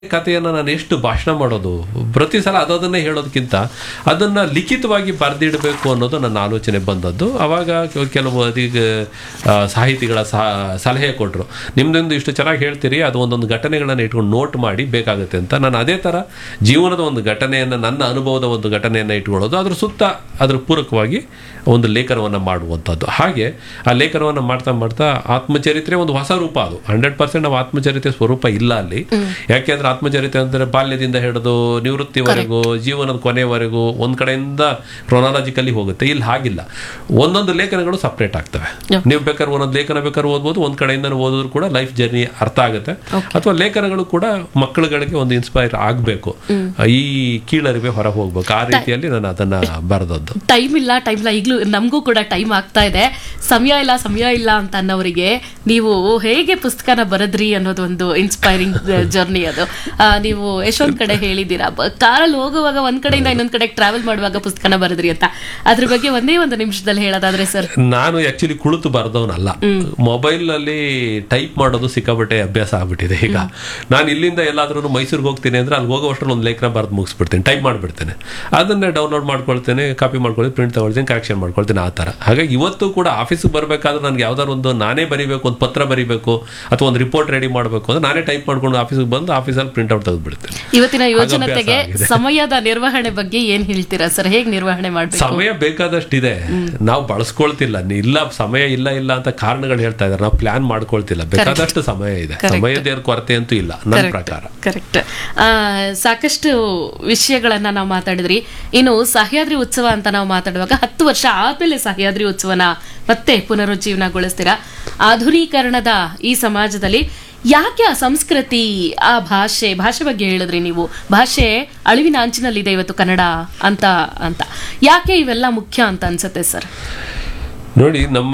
ಕಥೆಯನ್ನು ನಾನು ಎಷ್ಟು ಭಾಷಣ ಮಾಡೋದು ಪ್ರತಿ ಸಲ ಅದನ್ನೇ ಹೇಳೋದಕ್ಕಿಂತ ಅದನ್ನ ಲಿಖಿತವಾಗಿ ಬರೆದಿಡಬೇಕು ಅನ್ನೋದು ನನ್ನ ಆಲೋಚನೆ ಬಂದದ್ದು ಅವಾಗ ಕೆಲ- ಕೆಲವು ಅದೀಗ ಆ, ಸಾಹಿತಿಗಳ ಸಹ- ಸಲಹೆ ಕೊಟ್ಟರು ನಿಮ್ದೊಂದು ಇಷ್ಟು ಚೆನ್ನಾಗಿ ಹೇಳ್ತೀರಿ ಅದು ಒಂದೊಂದು ಘಟನೆಗಳನ್ನು ಇಟ್ಕೊಂಡು ನೋಟ್ ಮಾಡಿ ಬೇಕಾಗುತ್ತೆ ಅಂತ ನಾನು ಅದೇ ಥರ ಜೀವನದ ಒಂದು ಘಟನೆಯನ್ನು ನನ್ನ ಅನುಭವದ ಒಂದು ಘಟನೆಯನ್ನು ಇಟ್ಕೊಳ್ಳೋದು ಅದ್ರ ಸುತ್ತ ಅದ್ರ ಪೂರಕವಾಗಿ ಒಂದು ಲೇಖನವನ್ನು ಮಾಡುವಂಥದ್ದು ಹಾಗೆ ಆ ಲೇಖನವನ್ನು ಮಾಡ್ತಾ ಮಾಡ್ತಾ ಆತ್ಮಚರಿತ್ರೆ ಒಂದು ಹೊಸ ರೂಪ ಅದು ಹಂಡ್ರೆಡ್ ಪರ್ಸೆಂಟ್ ನಾವು ಆತ್ಮಚರಿತ್ರೆ ಸ್ವರೂಪ ಇಲ್ಲ ಅಲ್ಲಿ ಯಾಕೆಂದ್ರೆ ಆತ್ಮಚರಿತ್ರೆ ಅಂದ್ರೆ ಬಾಲ್ಯದಿಂದ ಹಿಡಿದು ನಿವೃತ್ತಿವರೆಗೂ ಜೀವನದ ಕೊನೆವರೆಗೂ ಒಂದ್ ಕಡೆಯಿಂದ ಕ್ರೊನಾಲಜಿಕಲಿ ಹೋಗುತ್ತೆ ಇಲ್ಲಿ ಹಾಗಿಲ್ಲ ಒಂದೊಂದು ಲೇಖನಗಳು ಸಪ್ರೇಟ್ ಆಗ್ತವೆ ನೀವು ಬೇಕಾದ್ರೆ ಒಂದೊಂದು ಲೇಖನ ಬೇಕಾದ್ರೆ ಓದ್ಬೋದು ಒಂದ್ ಕಡೆಯಿಂದ ಓದಿದ್ರು ಕೂಡ ಲೈಫ್ ಜರ್ನಿ ಅರ್ಥ ಆಗುತ್ತೆ ಅಥವಾ ಲೇಖನಗಳು ಕೂಡ ಮಕ್ಕಳುಗಳಿಗೆ ಒಂದು ಇನ್ಸ್ಪೈರ್ ಆಗಬೇಕು ಈ ಕೀಳರಿವೆ ಹೊರ ಹೋಗ್ಬೇಕು ಆ ರೀತಿಯಲ್ಲಿ ನಾನು ಅದನ್ನ ಬರೆದದ್ದು ಟೈಮ್ ಇಲ್ಲ ಟೈಮ್ ಇಲ್ಲ ಈಗಲೂ ನಮಗೂ ಕೂಡ ಟೈಮ್ ಆಗ್ತಾ ಇದೆ ಸಮಯ ಇಲ್ಲ ಸಮಯ ಇಲ್ಲ ಅಂತ ಅನ್ನೋರಿಗೆ ನೀವು ಹೇಗೆ ಪುಸ್ತಕನ ಬರೆದ್ರಿ ಅನ್ನೋದು ಒಂದು ಇನ್ಸ್ಪೈರಿಂಗ್ ಜರ್ನಿ ಅದು ಆ, ನೀವು ಎಷ್ಟೊಂದ್ ಕಡೆ ಹೇಳಿದ್ದೀರಾ ಕಾರಲ್ಲಿ ಹೋಗುವಾಗ ಒಂದ್ ಕಡೆಯಿಂದ ಇನ್ನೊಂದ್ ಕಡೆ ಟ್ರಾವೆಲ್ ಮಾಡುವಾಗ ಪುಸ್ತಕನ ಬರೆದ್ರಿ ಅಂತ ಅದ್ರ ಬಗ್ಗೆ ಒಂದೇ ಒಂದು ನಿಮಿಷದಲ್ಲಿ ಹೇಳೋದಾದ್ರೆ ಸರ್ ನಾನು ಆಕ್ಚುಲಿ ಕುಳಿತು ಬರ್ದವನಲ್ಲ ಮೊಬೈಲ್ ಅಲ್ಲಿ ಟೈಪ್ ಮಾಡೋದು ಸಿಕ್ಕಾಪಟ್ಟೆ ಅಭ್ಯಾಸ ಆಗ್ಬಿಟ್ಟಿದೆ ಈಗ ನಾನು ಇಲ್ಲಿಂದ ಎಲ್ಲಾದ್ರೂ ಮೈಸೂರಿಗೆ ಹೋಗ್ತೀನಿ ಅಂದ್ರೆ ಅಲ್ಲಿ ಹೋಗೋವಷ್ಟರಲ್ಲಿ ಒಂದು ಲೇಖನ ಬರೆದು ಮುಗಿಸ್ಬಿಡ್ತೀನಿ ಟೈಪ್ ಮಾಡ್ಬಿಡ್ತೇನೆ ಅದನ್ನೇ ಡೌನ್ಲೋಡ್ ಮಾಡ್ಕೊಳ್ತೇನೆ ಕಾಪಿ ಮಾಡ್ಕೊಳ್ತೀನಿ ಪ್ರಿಂಟ್ ತಗೊಳ್ತೀನಿ ಕರೆಕ್ಷನ್ ಮಾಡ್ಕೊಳ್ತೀನಿ ಆ ಥರ ಹಾಗಾಗಿ ಇವತ್ತು ಕೂಡ ಆಫೀಸಿಗೆ ಬರಬೇಕಾದ್ರೆ ನನಗೆ ಯಾವ್ದಾದ್ರು ಒಂದು ನಾನೇ ಬರಿಬೇಕು ಒಂದು ಪತ್ರ ಬರಿಬೇಕು ಅಥವಾ ಒಂದು ರಿಪೋರ್ಟ್ ರೆಡಿ ಮಾಡಬೇಕು ಅಂದ್ರೆ ನಾನೇ ಟೈಪ್ ಮಾಡ್ಕೊಂಡು ಆಫೀಸಿಗೆ ಬಂದು ಆಫೀಸಲ್ಲಿ ಪ್ರಿಂಟ್ ಔಟ್ ತೆಗೆದುಬಿಡ್ತೇನೆ ಇವತ್ತಿನ ಯೋಜನತೆಗೆ ಅಭ್ಯಾಸ ಆಗಿದೆ. ಸಮಯದ ನಿರ್ವಹಣೆ ಬಗ್ಗೆ ಏನ್ ಹೇಳ್ತೀರಾ ಸರ್ ಹೇಗ್ ನಿರ್ವಹಣೆ ಮಾಡ್ಬೇಕು ಸಮಯ ಬೇಕಾದಷ್ಟಿದೆ ನಾವು ಬಳಸ್ಕೊಳ್ತಿಲ್ಲ ನಿ- ಇಲ್ಲ ಸಮಯ ಇಲ್ಲ ಇಲ್ಲ ಅಂತ ಕಾರಣಗಳು ಹೇಳ್ತಾ ಇದಾರೆ ನಾವು ಪ್ಲಾನ್ ಮಾಡ್ಕೊಳ್ತಿಲ್ಲ ಬೇಕಾದಷ್ಟು ಸಮಯ ಇದೆ ಸಮಯದ ಏನು ಕೊರತೆ ಅಂತೂ ಇಲ್ಲ ನನ್ನ ಪ್ರಕಾರ ಕರೆಕ್ಟ್ ಸಾಕಷ್ಟು ವಿಷಯಗಳನ್ನ ನಾವು ಮಾತಾಡಿದ್ರಿ ಇನ್ನು ಸಹ್ಯಾದ್ರಿ ಉತ್ಸವ ಅಂತ ನಾವು ಮಾತಾಡುವಾಗ ಹತ್ತು ವರ್ಷ ಆದ್ಮೇಲೆ ಸಹ್ಯಾದ್ರಿ ಉತ್ಸವನ ಮತ್ತೆ ಪುನರುಜ್ಜೀವನಗೊಳಿಸ್ತೀರಾ ಆಧುನೀಕರಣದ ಈ ಸಮಾಜದಲ್ಲಿ ಯಾಕೆ ಆ ಸಂಸ್ಕೃತಿ ಆ ಭಾಷೆ ಭಾಷೆ ಬಗ್ಗೆ ಹೇಳಿದ್ರಿ ನೀವು ಭಾಷೆ ಅಳಿವಿನ ಅಂಚಿನಲ್ಲಿದೆ ಇವತ್ತು ಕನ್ನಡ ಅಂತ ಅಂತ ಯಾಕೆ ಇವೆಲ್ಲ ಮುಖ್ಯ ಅಂತ ಅನ್ಸುತ್ತೆ ಸರ್ ನೋಡಿ ನಮ್ಮ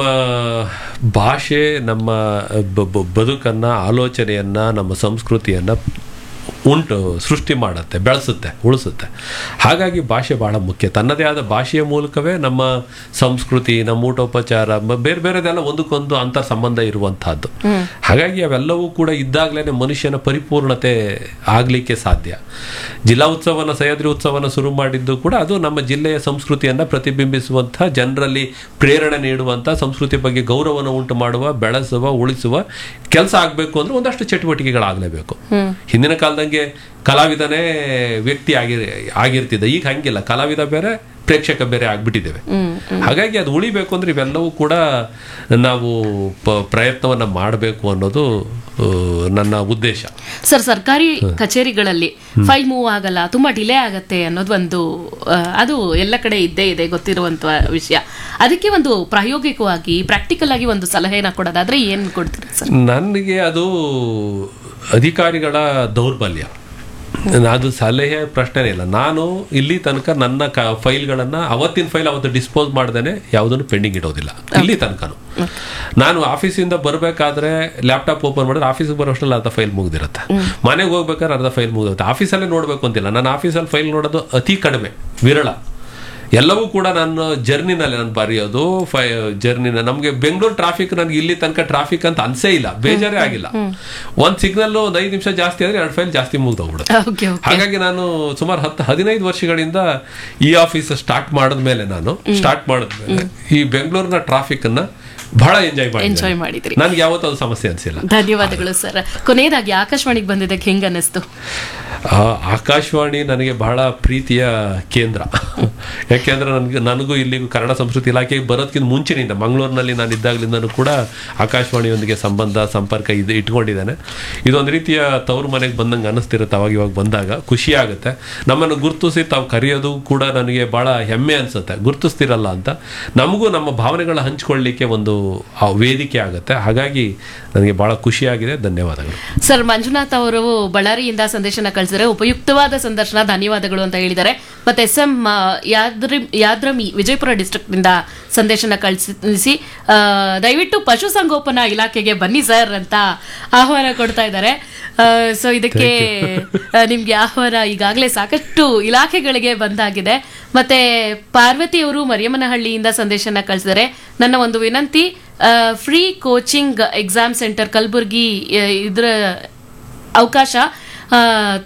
ಭಾಷೆ ನಮ್ಮ ಬ- ಬ- ಬದುಕನ್ನ ಆಲೋಚನೆಯನ್ನ ನಮ್ಮ ಸಂಸ್ಕೃತಿಯನ್ನ ಉಂಟು ಸೃಷ್ಟಿ ಮಾಡುತ್ತೆ ಬೆಳೆಸುತ್ತೆ ಉಳಿಸುತ್ತೆ ಹಾಗಾಗಿ ಭಾಷೆ ಬಹಳ ಮುಖ್ಯ ತನ್ನದೇ ಆದ ಭಾಷೆಯ ಮೂಲಕವೇ ನಮ್ಮ ಸಂಸ್ಕೃತಿ ನಮ್ಮ ಊಟೋಪಚಾರ ಮ- ಬೇರೆ ಬೇರೆದೆಲ್ಲ ಒಂದಕ್ಕೊಂದು ಅಂತರ್ ಸಂಬಂಧ ಇರುವಂತಹದ್ದು ಹಾಗಾಗಿ ಅವೆಲ್ಲವೂ ಕೂಡ ಇದ್ದಾಗಲೇ ಮನುಷ್ಯನ ಪರಿಪೂರ್ಣತೆ ಆಗಲಿಕ್ಕೆ ಸಾಧ್ಯ ಜಿಲ್ಲಾ ಉತ್ಸವನ ಸಹ್ಯಾದ್ರಿ ಉತ್ಸವನ ಶುರು ಮಾಡಿದ್ದು ಕೂಡ ಅದು ನಮ್ಮ ಜಿಲ್ಲೆಯ ಸಂಸ್ಕೃತಿಯನ್ನ ಪ್ರತಿಬಿಂಬಿಸುವಂತಹ ಜನರಲ್ಲಿ ಪ್ರೇರಣೆ ನೀಡುವಂತಹ ಸಂಸ್ಕೃತಿ ಬಗ್ಗೆ ಗೌರವನ ಉಂಟು ಮಾಡುವ ಬೆಳೆಸುವ ಉಳಿಸುವ ಕೆಲಸ ಆಗಬೇಕು ಅಂದ್ರೆ ಒಂದಷ್ಟು ಚಟುವಟಿಕೆಗಳಾಗಲೇಬೇಕು ಹಿಂದಿನ ಕಾಲದಂಗೆ ಕಲಾವಿದನೇ ವ್ಯಕ್ತಿ ಆಗಿರ್ ಆಗಿರ್ತಿದ್ದ ಈಗ ಹಂಗಿಲ್ಲ ಕಲಾವಿದ ಬೇರೆ ಪ್ರೇಕ್ಷಕ ಬೇರೆ ಆಗ್ಬಿಟ್ಟಿದ್ದೇವೆ ಹಾಗಾಗಿ ಅದು ಉಳಿಬೇಕು ಅಂದ್ರೆ ಇವೆಲ್ಲವೂ ಕೂಡ ನಾವು ಪ- ಪ್ರಯತ್ನವನ್ನ ಮಾಡಬೇಕು ಅನ್ನೋದು ಆ, ನನ್ನ ಉದ್ದೇಶ ಸರ್ ಸರ್ಕಾರಿ ಕಚೇರಿಗಳಲ್ಲಿ ಫೈಲ್ ಮೂವ್ ಆಗಲ್ಲ ತುಂಬಾ ಡಿಲೇ ಆಗತ್ತೆ ಅನ್ನೋದು ಒಂದು ಆ, ಅದು ಎಲ್ಲ ಕಡೆ ಇದ್ದೇ ಇದೆ ಗೊತ್ತಿರುವಂತ ವಿಷಯ ಅದಕ್ಕೆ ಒಂದು ಪ್ರಾಯೋಗಿಕವಾಗಿ ಪ್ರಾಕ್ಟಿಕಲ್ ಆಗಿ ಒಂದು ಸಲಹೆನ ಕೊಡೋದಾದ್ರೆ ಏನ್ ಕೊಡ್ತೀರಾ ಸರ್ ನನಗೆ ಅದು ಅಧಿಕಾರಿಗಳ ದೌರ್ಬಲ್ಯ ಅದು ಸಲಹೆ ಪ್ರಶ್ನೆನೇ ಇಲ್ಲ ನಾನು ಇಲ್ಲಿ ತನಕ ನನ್ನ ಕ ಫೈಲ್ಗಳನ್ನು ಅವತ್ತಿನ ಫೈಲ್ ಅವತ್ತು ಡಿಸ್ಪೋಸ್ ಮಾಡ್ದೇನೆ ಯಾವುದನ್ನು ಪೆಂಡಿಂಗ್ ಇಡೋದಿಲ್ಲ ಇಲ್ಲಿ ತನಕನು ನಾನು ಆಫೀಸಿಂದ ಬರಬೇಕಾದ್ರೆ ಲ್ಯಾಪ್ಟಾಪ್ ಓಪನ್ ಮಾಡಿದ್ರೆ ಆಫೀಸಿಗೆ ಬರೋಷ್ಟರಲ್ಲಿ ಅರ್ಧ ಫೈಲ್ ಮುಗ್ದಿರುತ್ತೆ ಮನೆಗೆ ಹೋಗ್ಬೇಕಾದ್ರೆ ಅರ್ಧ ಫೈಲ್ ಮುಗಿದಿರುತ್ತೆ ಆಫೀಸಲ್ಲೇ ನೋಡಬೇಕು ಅಂತಿಲ್ಲ ನಾನು ಆಫೀಸಲ್ಲಿ ಫೈಲ್ ನೋಡೋದು ಅತಿ ಕಡಿಮೆ ವಿರಳ ಎಲ್ಲವೂ ಕೂಡ ನಾನು ಜರ್ನಿನಲ್ಲಿ ನಾನು ಬರೆಯೋದು ಫೈ ಜರ್ನಿನ ನಮಗೆ ಬೆಂಗಳೂರು ಟ್ರಾಫಿಕ್ ನನಗೆ ಇಲ್ಲಿ ತನಕ ಟ್ರಾಫಿಕ್ ಅಂತ ಅನ್ಸೇ ಇಲ್ಲ ಬೇಜಾರೇ ಆಗಿಲ್ಲ ಒಂದ್ ಸಿಗ್ನಲ್ ಒಂದ್ ಐದು ನಿಮಿಷ ಜಾಸ್ತಿ ಆದ್ರೆ ಎರಡು ಫೈಲ್ ಜಾಸ್ತಿ ಮುಗ್ದೋಗ್ಬಿಡುತ್ತೆ ಓಕೆ ಓಕೆ ಹಾಗಾಗಿ ನಾನು ಸುಮಾರು ಹತ್ತು ಹದಿನೈದು ವರ್ಷಗಳಿಂದ ಈ ಆಫೀಸ್ ಸ್ಟಾರ್ಟ್ ಮಾಡಿದ್ಮೇಲೆ ನಾನು ಸ್ಟಾರ್ಟ್ ಮಾಡಿದ್ಮೇಲೆ ಈ ಬೆಂಗಳೂರಿನ ಟ್ರಾಫಿಕ್ ಅನ್ನ ಬಹಳ ಎಂಜಾಯ್ ಮಾಡಿ ಎಂಜಾಯ್ ಮಾಡಿದ್ರಿ ನನ್ಗೆ ಯಾವತ್ತೂ ಅದು ಸಮಸ್ಯೆ ಅನ್ಸಿಲ್ಲ ಧನ್ಯವಾದಗಳು ಸರ್ ಕೊನೆಯದಾಗಿ ಆಕಾಶವಾಣಿಗೆ ಬಂದಿದ್ದಕ್ಕೆ ಹೆಂಗ್ ಅನ್ನಿಸ್ತು ಆ, ಆಕಾಶವಾಣಿ ನನಗೆ ಬಹಳ ಪ್ರೀತಿಯ ಕೇಂದ್ರ ಯಾಕೆಂದ್ರೆ ನನಗೆ ನನಗೂ ಇಲ್ಲಿಗೂ ಕನ್ನಡ ಸಂಸ್ಕೃತಿ ಇಲಾಖೆಗೆ ಬರೋದಕ್ಕಿಂತ ಮುಂಚಿನಿಂದ ಮಂಗಳೂರಿನಲ್ಲಿ ನಾನು ಇದ್ದಾಗಲಿಂದನೂ ಕೂಡ ಆಕಾಶವಾಣಿಯೊಂದಿಗೆ ಸಂಬಂಧ ಸಂಪರ್ಕ ಇದು ಇಟ್ಕೊಂಡಿದ್ದೇನೆ ಇದೊಂದು ರೀತಿಯ ತವರು ಮನೆಗೆ ಬಂದಂಗೆ ಅನ್ನಿಸ್ತಿರುತ್ತೆ ಅವಾಗ ಇವಾಗ ಬಂದಾಗ ಖುಷಿ ಆಗುತ್ತೆ ನಮ್ಮನ್ನು ಗುರುತಿಸಿ ತಾವು ಕರೆಯೋದು ಕೂಡ ನನಗೆ ಬಹಳ ಹೆಮ್ಮೆ ಅನಿಸುತ್ತೆ ಗುರುತಿಸ್ತಿರಲ್ಲ ಅಂತ ನಮಗೂ ನಮ್ಮ ಭಾವನೆಗಳ ಹಂಚ್ಕೊಳ್ಳಿಕ್ಕೆ ಒಂದು ಆ ವೇದಿಕೆ ಆಗುತ್ತೆ ಹಾಗಾಗಿ ನನಗೆ ಬಹಳ ಖುಷಿಯಾಗಿದೆ ಧನ್ಯವಾದಗಳು ಸರ್ ಮಂಜುನಾಥ್ ಅವರು ಬಳ್ಳಾರಿಯಿಂದ ಸಂದೇಶನ ಕಳಿಸಿದರೆ ಉಪಯುಕ್ತವಾದ ಸಂದರ್ಶನ ಧನ್ಯವಾದಗಳು ಅಂತ ಹೇಳಿದ್ದಾರೆ ಮತ್ತೆ S M Yadri Yadrami Vijayapura district ನಿಂದ ಸಂದೇಶನ ಕಳಿಸಿ ಆ, ದಯವಿಟ್ಟು ಪಶುಸಂಗೋಪನಾ ಇಲಾಖೆಗೆ ಬನ್ನಿ ಸರ್ ಅಂತ ಆಹ್ವಾನ ಕೊಡ್ತಾ ಇದ್ದಾರೆ ಸೊ ಇದಕ್ಕೆ ಆ, ನಿಮ್ಗೆ ಆಹ್ವಾನ ಈಗಾಗಲೇ ಸಾಕಷ್ಟು ಇಲಾಖೆಗಳಿಗೆ ಬಂದಾಗಿದೆ ಮತ್ತೆ ಪಾರ್ವತಿ ಅವರು ಮರಿಯಮ್ಮನಹಳ್ಳಿಯಿಂದ ಸಂದೇಶನ ಕಳಿಸಿದರೆ ನನ್ನ ಒಂದು ವಿನಂತಿ free coaching exam centre Kalaburagi ಆ, ಇದ್ರ ಅವಕಾಶ ಆ,